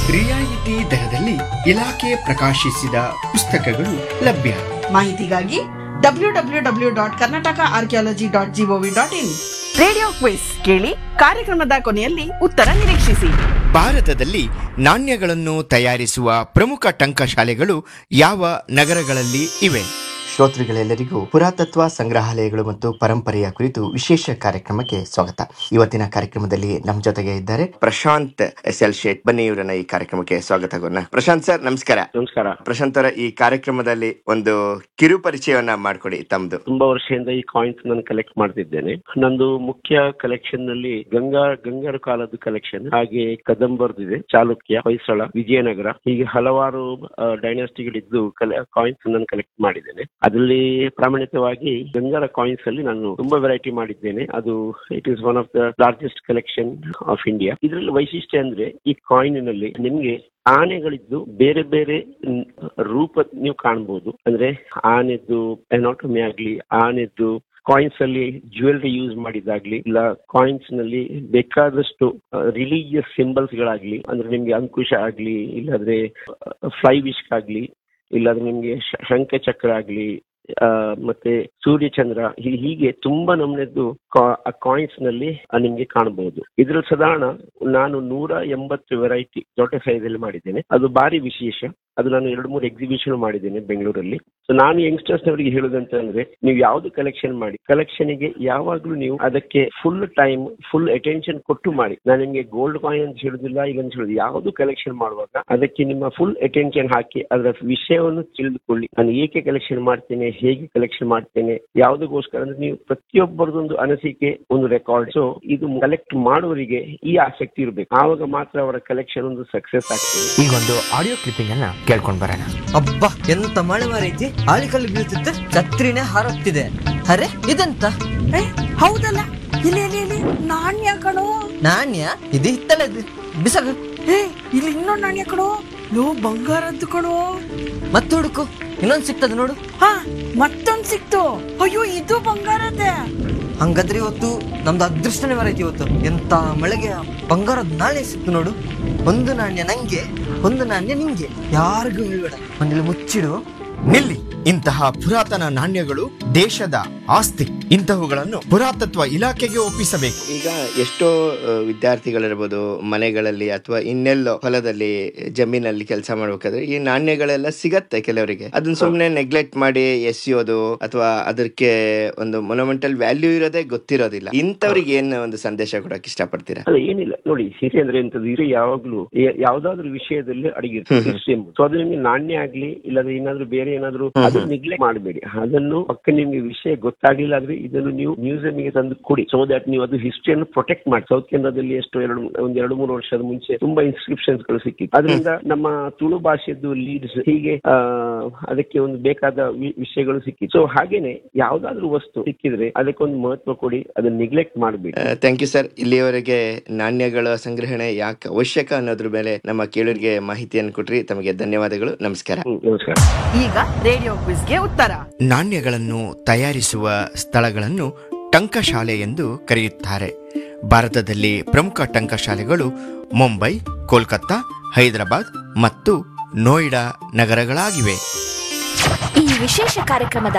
ರಿಯಾಯಿತಿ ದರದಲ್ಲಿ ಇಲಾಖೆ ಪ್ರಕಾಶಿಸಿದ ಪುಸ್ತಕಗಳು ಲಭ್ಯ ಮಾಹಿತಿಗಾಗಿ W W W dot Karnataka archaeology dot G O V dot in radio quiz ಕೇಳಿ ಕಾರ್ಯಕ್ರಮದ ಕೊನೆಯಲ್ಲಿ ಉತ್ತರ ನಿರೀಕ್ಷಿಸಿ ಭಾರತದಲ್ಲಿ ನಾಣ್ಯಗಳನ್ನು ತಯಾರಿಸುವ ಪ್ರಮುಖ ಟಂಕಶಾಲೆಗಳು ಯಾವ ನಗರಗಳಲ್ಲಿ ಇವೆ ಶ್ರೋತೃಗಳೆಲ್ಲರಿಗೂ ಪುರಾತತ್ವ ಸಂಗ್ರಹಾಲಯಗಳು ಮತ್ತು ಪರಂಪರೆಯ ಕುರಿತು ವಿಶೇಷ ಕಾರ್ಯಕ್ರಮಕ್ಕೆ ಸ್ವಾಗತ ಇವತ್ತಿನ ಕಾರ್ಯಕ್ರಮದಲ್ಲಿ ನಮ್ಮ ಜೊತೆಗೆ ಇದ್ದಾರೆ ಪ್ರಶಾಂತ್ ಎಸ್ ಎಲ್ ಶೇಟ್ ಬನ್ನಿ ಇವರನ್ನ ಈ ಕಾರ್ಯಕ್ರಮಕ್ಕೆ ಸ್ವಾಗತ ಗೋಣ ಪ್ರಶಾಂತ್ ಸರ್ ನಮಸ್ಕಾರ ನಮಸ್ಕಾರ ಪ್ರಶಾಂತ್ ಅವರ ಈ ಕಾರ್ಯಕ್ರಮದಲ್ಲಿ ಒಂದು ಕಿರು ಪರಿಚಯವನ್ನ ಮಾಡ್ಕೊಡಿ ತಮ್ದು ತುಂಬಾ ವರ್ಷದಿಂದ ಈ ಕಾಯಿನ್ಸ್ ನಾನು ಕಲೆಕ್ಟ್ ಮಾಡ್ತಿದ್ದೇನೆ ನಂದು ಮುಖ್ಯ ಕಲೆಕ್ಷನ್ ನಲ್ಲಿ ಗಂಗಾ ಗಂಗರ ಕಾಲದ ಕಲೆಕ್ಷನ್ ಹಾಗೆ ಕದಂಬರ್ದಿದೆ ಚಾಲುಕ್ಯ ಹೊಯ್ಸಳ ವಿಜಯನಗರ ಹೀಗೆ ಹಲವಾರು ಡೈನಾಸ್ಟಿಗಳಿದ್ದು ಕಾಯಿನ್ಸ್ ನಾನು ಕಲೆಕ್ಟ್ ಮಾಡಿದ್ದೇನೆ ಅದರಲ್ಲಿ ಪ್ರಾಮಾಣಿಕವಾಗಿ ಗಂಗರ ಕಾಯಿನ್ಸ್ ಅಲ್ಲಿ ನಾನು ತುಂಬಾ ವೆರೈಟಿ ಮಾಡಿದ್ದೇನೆ ಅದು it is one of the largest collection of India ಇದರಲ್ಲಿ ವೈಶಿಷ್ಟ್ಯ ಅಂದ್ರೆ ಈ ಕಾಯಿನಿನಲ್ಲಿ ನಿಮ್ಗೆ ಆನೆಗಳಿದ್ದು ಬೇರೆ ಬೇರೆ ನ್- ರೂಪ ನೀವು ಕಾಣಬಹುದು ಅಂದ್ರೆ ಆನೆದ್ದು ಎನಾಟಮಿ ಆಗ್ಲಿ ಆನೆದ್ದು ಕಾಯಿನ್ಸ್ ಅಲ್ಲಿ ಜ್ಯುವೆಲ್ರಿ ಯೂಸ್ ಮಾಡಿದಾಗ್ಲಿ ಇಲ್ಲ ಕಾಯಿನ್ಸ್ ನಲ್ಲಿ ಬೇಕಾದಷ್ಟು ರಿಲಿಜಿಯಸ್ ಸಿಂಬಲ್ಸ್ ಗಳಾಗ್ಲಿ ಅಂದ್ರೆ ನಿಮ್ಗೆ ಅಂಕುಶ ಆಗ್ಲಿ ಇಲ್ಲಾಂದ್ರೆ ಫ್ಲೈ ವಿಶ್ ಆಗ್ಲಿ ಇಲ್ಲಾಂದ್ರೆ ನಿಮ್ಗೆ ಶ- ಶಂಖ ಚಕ್ರ ಆಗ್ಲಿ ಆ, ಮತ್ತೆ ಸೂರ್ಯ ಚಂದ್ರ ಹೀ- ಹೀಗೆ ತುಂಬಾ ನಮ್ನೆದ್ದು ಕಾಯಿನ್ಸ್ ನಲ್ಲಿ ಆ, ನಿಮ್ಗೆ ಕಾಣಬಹುದು ಇದ್ರಲ್ಲಿ ಸಾಧಾರಣ ನಾನು ನೂರ ಎಂಬತ್ತು ವೆರೈಟಿ ದೊಡ್ಡ ಸೈಜ್ ಅಲ್ಲಿ ಮಾಡಿದ್ದೇನೆ ಅದು ಭಾರಿ ವಿಶೇಷ ಅದು ನಾನು ಎರಡು ಮೂರು ಎಕ್ಸಿಬಿಷನ್ ಮಾಡಿದ್ದೇನೆ ಬೆಂಗಳೂರಲ್ಲಿ ಸೊ ನಾನು ಯಂಗ್ಸ್ಟರ್ಸ್ ನವರಿಗೆ ಹೇಳುದಂತ ಅಂದ್ರೆ ನೀವು ಯಾವ್ದು ಕಲೆಕ್ಷನ್ ಮಾಡಿ ಕಲೆಕ್ಷನ್ ಗೆ ಯಾವಾಗ್ಲೂ ನೀವು ಅದಕ್ಕೆ ಫುಲ್ ಟೈಮ್ ಫುಲ್ ಅಟೆನ್ಷನ್ ಕೊಟ್ಟು ಮಾಡಿ ನಾನು ನಿಮ್ಗೆ ಗೋಲ್ಡ್ ಕಾಯಿನ್ ಅಂತ ಹೇಳುದಿಲ್ಲ ಈಗ ಅಂತ ಹೇಳುದು ಯಾವ್ದು ಕಲೆಕ್ಷನ್ ಮಾಡುವಾಗ ಅದಕ್ಕೆ ನಿಮ್ಮ ಫುಲ್ ಅಟೆನ್ಷನ್ ಹಾಕಿ ಅದರ ವಿಷಯವನ್ನು ತಿಳಿದುಕೊಳ್ಳಿ ನಾನು ಏಕೆ ಕಲೆಕ್ಷನ್ ಮಾಡ್ತೇನೆ ಹೇಗೆ ಕಲೆಕ್ಷನ್ ಮಾಡ್ತೇನೆ ಯಾವುದಕ್ಕೋಸ್ಕರ ಅಂದ್ರೆ ನೀವು ಪ್ರತಿಯೊಬ್ಬರದೊಂದು ಅನಿಸಿಕೆ ಒಂದು ರೆಕಾರ್ಡ್ ಸೊ ಇದು ಕಲೆಕ್ಟ್ ಮಾಡುವವರಿಗೆ ಈ ಆಸಕ್ತಿ ಇರಬೇಕು ಆವಾಗ ಮಾತ್ರ ಅವರ ಕಲೆಕ್ಷನ್ ಒಂದು ಸಕ್ಸಸ್ ಆಗ್ತದೆ ಈಗ ಒಂದು ಆಡಿಯೋ ಕ್ಲಿಪ್ಪಿಂಗ್ ಅನ್ನ ಕೇಳ್ಕೊಂಡ್ ಬರೋಣ ಅಬ್ಬಾ ಎಂತ ಮಳೆ ಮಾರೈತಿ ಆಳಿಕಲ್ಲು ಬೀಳ್ತಿದ್ದೆ ಛತ್ರಿನೇ ಹಾರುತ್ತಿದೆ ಅರೆ ಇದೆಂತ ಏ, ಹೌದಲ್ಲ ಇಲ್ಲಿ ಇಲ್ಲಿ ಇಲ್ಲಿ ನಾಣ್ಯ ಕಣೋ ನಾಣ್ಯ ಇದು ಹಿತ್ತಲದು ಬಿಸಗ ಏ ಇಲ್ಲಿ ಇನ್ನೊಂದು ನಾಣ್ಯ ಕಣೋ ಲೋ ಬಂಗಾರದ್ದು ಕಣೋ ಮತ್ತೆ ಹುಡುಕು ಇನ್ನೊಂದು ಸಿಗ್ತದೆ ನೋಡು ಹಾ ಮತ್ತೊಂದ್ ಸಿಕ್ತು ಅಯ್ಯೋ ಇದು ಬಂಗಾರದ್ದೇ ಹಂಗಾದ್ರೆ ಇವತ್ತು ನಮ್ದು ಅದೃಷ್ಟನೇ ಮಾರೈತಿ ಇವತ್ತು ಎಂತ ಮಳೆಗೆ ಬಂಗಾರದ ನಾಣ್ಯ ಸಿಕ್ತು ನೋಡು ಒಂದು ನಾಣ್ಯ ನಂಗೆ ಒಂದು ನಾಣ್ಯ ನಿಂಗೆ ಯಾರಿಗೂ ಹೇಳ್ಬೇಡ ಒಂದಿಲ್ಲಿ ಮುಚ್ಚಿಡು ನಿಲ್ಲಿ ಇಂತಹ ಪುರಾತನ ನಾಣ್ಯಗಳು ದೇಶದ ಆಸ್ತಿ ಇಂತಹವುಗಳನ್ನು ಪುರಾತತ್ವ ಇಲಾಖೆಗೆ ಒಪ್ಪಿಸಬೇಕು ಈಗ ಎಷ್ಟೋ ಆ, ವಿದ್ಯಾರ್ಥಿಗಳಿರ್ಬೋದು ಮನೆಗಳಲ್ಲಿ ಅಥವಾ ಇನ್ನೆಲ್ಲೋ ಹೊಲದಲ್ಲಿ ಜಮೀನಲ್ಲಿ ಕೆಲಸ ಮಾಡ್ಬೇಕಾದ್ರೆ ಈ ನಾಣ್ಯಗಳೆಲ್ಲ ಸಿಗತ್ತೆ ಕೆಲವರಿಗೆ ಅದನ್ನ ಸುಮ್ಮನೆ ನೆಗ್ಲೆಕ್ಟ್ ಮಾಡಿ ಎಸೆಯೋದು ಅಥವಾ ಅದಕ್ಕೆ ಒಂದು ಮೊನಮೆಂಟಲ್ ವ್ಯಾಲ್ಯೂ ಇರೋದೇ ಗೊತ್ತಿರೋದಿಲ್ಲ ಇಂಥವ್ರಿಗೆ ಏನ್ ಒಂದು ಸಂದೇಶ ಕೊಡಕ್ ಇಷ್ಟಪಡ್ತೀರಾ ಅಲ್ಲ ಏನಿಲ್ಲ ನೋಡಿ ಹಿರಿಯ ಅಂದ್ರೆ ಎಂತದ್ದು ಹಿರಿಯ ಯಾವಾಗ್ಲೂ ಯಾ- ಯಾವ್ದಾದ್ರು ವಿಷಯದಲ್ಲಿ ಅಡಗಿರ್ತದೆ ಹಿಸ್ಟ್ರಿ ಎಂಬುದು ಸೊ ಅದು ನಿಮ್ಗೆ ನಾಣ್ಯ ಆಗ್ಲಿ ಇಲ್ಲಾಂದ್ರೆ ಏನಾದ್ರು ಬೇರೆ ಏನಾದ್ರು ಅದನ್ನ ನೆಗ್ಲೆಕ್ಟ್ ಮಾಡಬೇಡಿ ಅದನ್ನು ಪಕ್ಕ ನಿಮ್ಗೆ ವಿಷಯ ಗೊತ್ತಾಗ್ಲಿಲ್ಲ ಆದ್ರೆ ಇದನ್ನು ನೀವು ಮ್ಯೂಸಿಯಂ ಗೆ ತಂದು ಕೊಡಿ ಸೊ ದಟ್ ನೀವು ಅದು ಹಿಸ್ಟ್ರಿಯನ್ನು ಪ್ರೊಟೆಕ್ಟ್ ಮಾಡಿ ಸೌತ್ ಕೇಂದ್ರದಲ್ಲಿ ಎಷ್ಟು ಎರಡು ಒಂದ್ ಎರಡು ಮೂರು ವರ್ಷದ ಮುಂಚೆ ತುಂಬಾ ಇನ್ಸ್ಕ್ರಿಪ್ಷನ್ಸ್ ಗಳು ಸಿಕ್ಕಿತ್ತು ಅದರಿಂದ ನಮ್ಮ ತುಳು ಭಾಷೆದ್ದು ಲೀಡ್ಸ್ ಹೀಗೆ ಆ, ಅದಕ್ಕೆ ಒಂದು ಬೇಕಾದ ವಿ- ವಿಷಯಗಳು ಸಿಕ್ಕಿತ್ತು ಸೊ ಹಾಗೇನೆ ಯಾವ್ದಾದ್ರು ವಸ್ತು ಸಿಕ್ಕಿದ್ರೆ ಅದಕ್ಕೊಂದು ಮಹತ್ವ ಕೊಡಿ ಅದನ್ನ ನೆಗ್ಲೆಕ್ಟ್ ಮಾಡಬೇಡಿ ಥ್ಯಾಂಕ್ ಯು ಸರ್ ಇಲ್ಲಿಯವರೆಗೆ ನಾಣ್ಯಗಳ ಸಂಗ್ರಹಣೆ ಯಾಕೆ ಅವಶ್ಯಕ ಅನ್ನೋದ್ರ ಮೇಲೆ ನಮ್ಮ ಕೇಳುಗರಿಗೆ ಮಾಹಿತಿಯನ್ನು ಕೊಟ್ರಿ ತಮಗೆ ಧನ್ಯವಾದಗಳು ನಮಸ್ಕಾರ ಹ್ಮ್, ನಮಸ್ಕಾರ ಈಗ ರೇಡಿಯೋ ಕ್ವಿಸ್ಗೆ ಉತ್ತರ ನಾಣ್ಯಗಳನ್ನು ತಯಾರಿಸುವ ಸ್ಥಳಗಳನ್ನು ಟಂಕಶಾಲೆ ಎಂದು ಕರೆಯುತ್ತಾರೆ ಭಾರತದಲ್ಲಿ ಪ್ರಮುಖ ಟಂಕಶಾಲೆಗಳು ಮುಂಬೈ ಕೋಲ್ಕತ್ತಾ ಹೈದರಾಬಾದ್ ಮತ್ತು ನೋಯ್ಡಾ ನಗರಗಳಾಗಿವೆ ಈ ವಿಶೇಷ ಕಾರ್ಯಕ್ರಮದ